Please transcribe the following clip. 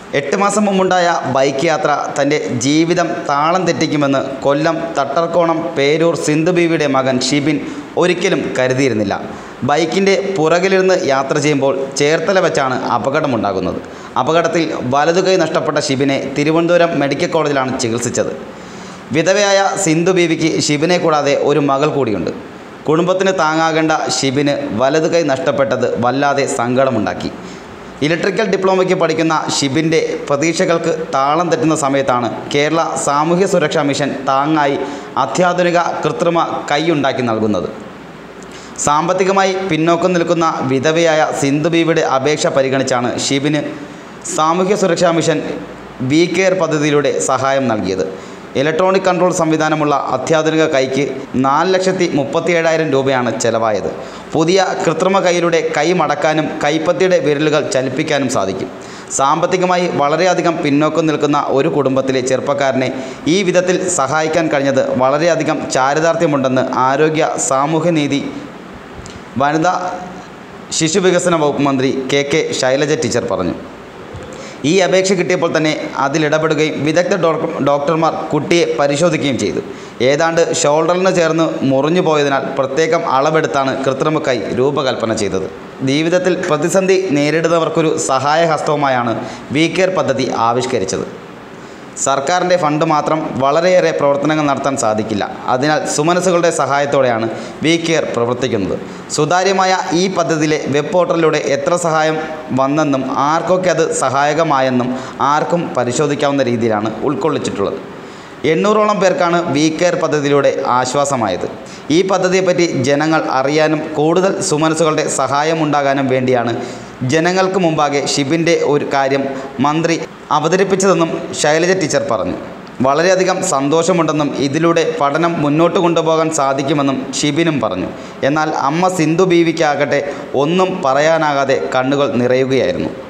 എട്ട് മാസം മുമ്പുണ്ടായ ബൈക്ക് യാത്ര തൻ്റെ ജീവിതം താളം തെറ്റിക്കുമെന്ന് കൊല്ലം തട്ടർക്കോണം പേരൂർ സിന്ധു ബീവിയുടെ മകൻ ഷിബിൻ ഒരിക്കലും കരുതിയിരുന്നില്ല ബൈക്കിൻ്റെ പുറകിലിരുന്ന് യാത്ര ചെയ്യുമ്പോൾ ചേർത്തല വെച്ചാണ് അപകടമുണ്ടാകുന്നത് അപകടത്തിൽ വലതുകൈ നഷ്ടപ്പെട്ട ഷിബിനെ തിരുവനന്തപുരം മെഡിക്കൽ കോളേജിലാണ് ചികിത്സിച്ചത് വിധവയായ സിന്ധു ബീവിക്ക് ഷിബിനെ കൂടാതെ ഒരു മകൾ കൂടിയുണ്ട് കുടുംബത്തിന് താങ്ങാകേണ്ട ഷിബിന് വലതുകൈ നഷ്ടപ്പെട്ടത് വല്ലാതെ സങ്കടമുണ്ടാക്കി ഇലക്ട്രിക്കൽ ഡിപ്ലോമയ്ക്ക് പഠിക്കുന്ന ഷിബിൻ്റെ പ്രതീക്ഷകൾക്ക് താളം തെറ്റുന്ന സമയത്താണ് കേരള സാമൂഹ്യ സുരക്ഷാ മിഷൻ താങ്ങായി അത്യാധുനിക കൃത്രിമ കൈയുണ്ടാക്കി നൽകുന്നത് സാമ്പത്തികമായി പിന്നോക്കം നിൽക്കുന്ന വിധവയായ സിന്ധു ബീവിയുടെ അപേക്ഷ പരിഗണിച്ചാണ് ഷിബിന് സാമൂഹ്യ സുരക്ഷാ മിഷൻ വി കെയർ പദ്ധതിയിലൂടെ സഹായം നൽകിയത് ഇലക്ട്രോണിക് കൺട്രോൾ സംവിധാനമുള്ള അത്യാധുനിക കൈക്ക് നാല് ലക്ഷത്തി മുപ്പത്തി ഏഴായിരം രൂപയാണ് ചെലവായത് പുതിയ കൃത്രിമ കൈയിലൂടെ കൈ മടക്കാനും കൈപ്പത്തിയുടെ വിരലുകൾ ചലിപ്പിക്കാനും സാധിക്കും സാമ്പത്തികമായി വളരെയധികം പിന്നോക്കം നിൽക്കുന്ന ഒരു കുടുംബത്തിലെ ചെറുപ്പക്കാരനെ ഈ വിധത്തിൽ സഹായിക്കാൻ കഴിഞ്ഞത് വളരെയധികം ചാരിതാർത്ഥ്യമുണ്ടെന്ന് ആരോഗ്യ സാമൂഹ്യനീതി വനിതാ ശിശുവികസന വകുപ്പ് മന്ത്രി കെ കെ ശൈലജ ടീച്ചർ പറഞ്ഞു ഈ അപേക്ഷ കിട്ടിയപ്പോൾ തന്നെ അതിലിടപെടുകയും വിദഗ്ധ ഡോക്ടർ ഡോക്ടർമാർ കുട്ടിയെ പരിശോധിക്കുകയും ചെയ്തു ഏതാണ്ട് ഷോൾഡറിന് ചേർന്ന് മുറിഞ്ഞു പോയതിനാൽ പ്രത്യേകം അളവെടുത്താണ് കൃത്രിമ കൈ രൂപകൽപ്പന ചെയ്തത് ജീവിതത്തിൽ പ്രതിസന്ധി നേരിടുന്നവർക്കൊരു സഹായഹസ്തവുമായാണ് വി കെയർ പദ്ധതി ആവിഷ്കരിച്ചത് സർക്കാരിൻ്റെ ഫണ്ട് മാത്രം വളരെയേറെ പ്രവർത്തനങ്ങൾ നടത്താൻ സാധിക്കില്ല അതിനാൽ സുമനസ്സുകളുടെ സഹായത്തോടെയാണ് വി കെയർ പ്രവർത്തിക്കുന്നത് സുതാര്യമായ ഈ പദ്ധതിയിലെ വെബ് പോർട്ടലിലൂടെ എത്ര സഹായം വന്നെന്നും ആർക്കൊക്കെ അത് സഹായകമായെന്നും ആർക്കും പരിശോധിക്കാവുന്ന രീതിയിലാണ് ഉൾക്കൊള്ളിച്ചിട്ടുള്ളത് എണ്ണൂറോളം പേർക്കാണ് വി കെയർ പദ്ധതിയിലൂടെ ആശ്വാസമായത് ഈ പദ്ധതിയെപ്പറ്റി ജനങ്ങൾ അറിയാനും കൂടുതൽ സുമനസ്സുകളുടെ സഹായമുണ്ടാകാനും വേണ്ടിയാണ് ജനങ്ങൾക്ക് മുമ്പാകെ ഷിബിൻ്റെ ഒരു കാര്യം മന്ത്രി അവതരിപ്പിച്ചതെന്നും ശൈലജ ടീച്ചർ പറഞ്ഞു വളരെയധികം സന്തോഷമുണ്ടെന്നും ഇതിലൂടെ പഠനം മുന്നോട്ട് കൊണ്ടുപോകാൻ സാധിക്കുമെന്നും ഷിബിനും പറഞ്ഞു എന്നാൽ അമ്മ സിന്ധു ബീവിക്കാകട്ടെ ഒന്നും പറയാനാകാതെ കണ്ണുകൾ നിറയുകയായിരുന്നു